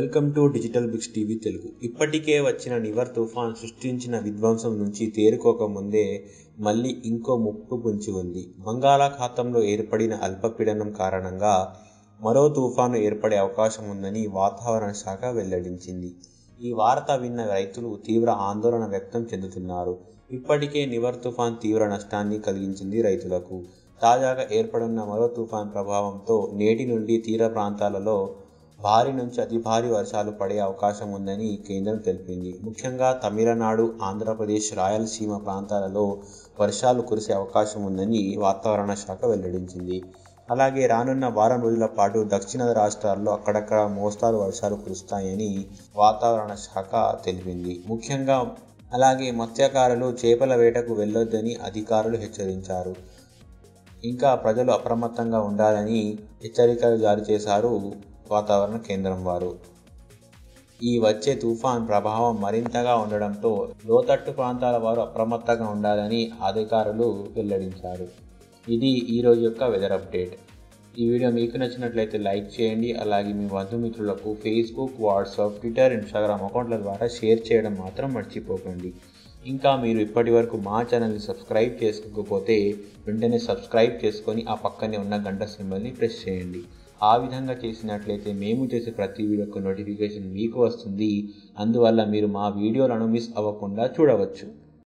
welcome to digital బిక్స్ TV Telugu ఇప్పటికే వచ్చిన నివర్ తుఫాన్ సృష్టించిన విధ్వంసం నుంచి తేరుకోకముందే మళ్ళీ ఇంకో ముప్పు పొంచి ఉంది బంగాళాఖాతంలో ఏర్పడిన అల్పపీడనం కారణంగా మరో తుఫాను ఏర్పడే అవకాశం ఉందని వాతావరణ శాఖ వెల్లడించింది ఈ వార్త విన్న రైతులు తీవ్ర ఆందోళన వ్యక్తం చెందుతున్నారు ఇప్పటికే నివర్ తుఫాన్ తీవ్ర నష్టాన్ని కలిగించింది రైతులకు తాజాగా ఏర్పడున్న మరో తుఫాన్ ప్రభావంతో నేటి నుండి తీర ప్రాంతాలలో భారీ నుంచి అతి భారీ వర్షాలు పడే అవకాశం ఉందని కేంద్రం తెలిపింది ముఖ్యంగా తమిళనాడు ఆంధ్రప్రదేశ్ రాయలసీమ ప్రాంతాలలో వర్షాలు కురిసే అవకాశం ఉందని వాతావరణ శాఖ వెల్లడించింది అలాగే రానున్న వారం రోజుల పాటు దక్షిణ రాష్ట్రాల్లో అక్కడక్కడ మోస్తారు వర్షాలు కురుస్తాయని వాతావరణ శాఖ తెలిపింది ముఖ్యంగా అలాగే మత్స్యకారులు చేపల వేటకు వెళ్ళొద్దని అధికారులు హెచ్చరించారు ఇంకా ప్రజలు అప్రమత్తంగా ఉండాలని హెచ్చరికలు జారీ చేశారు వాతావరణ కేంద్రం వారు ఈ వచ్చే తుఫాన్ ప్రభావం మరింతగా ఉండడంతో లోతట్టు ప్రాంతాల వారు అప్రమత్తంగా ఉండాలని అధికారులు వెల్లడించారు ఇది ఈరోజు యొక్క వెదర్ అప్డేట్ ఈ వీడియో మీకు నచ్చినట్లయితే లైక్ చేయండి అలాగే మీ బంధుమిత్రులకు ఫేస్బుక్ వాట్సాప్ ట్విట్టర్ ఇన్స్టాగ్రామ్ అకౌంట్ల ద్వారా షేర్ చేయడం మాత్రం మర్చిపోకండి ఇంకా మీరు ఇప్పటి వరకు మా ఛానల్ని సబ్స్క్రైబ్ చేసుకోకపోతే వెంటనే సబ్స్క్రైబ్ చేసుకొని ఆ పక్కనే ఉన్న గంట సింబల్ని ప్రెస్ చేయండి ఆ విధంగా చేసినట్లయితే మేము చేసే ప్రతి వీడియోకు నోటిఫికేషన్ మీకు వస్తుంది అందువల్ల మీరు మా వీడియోలను మిస్ అవ్వకుండా చూడవచ్చు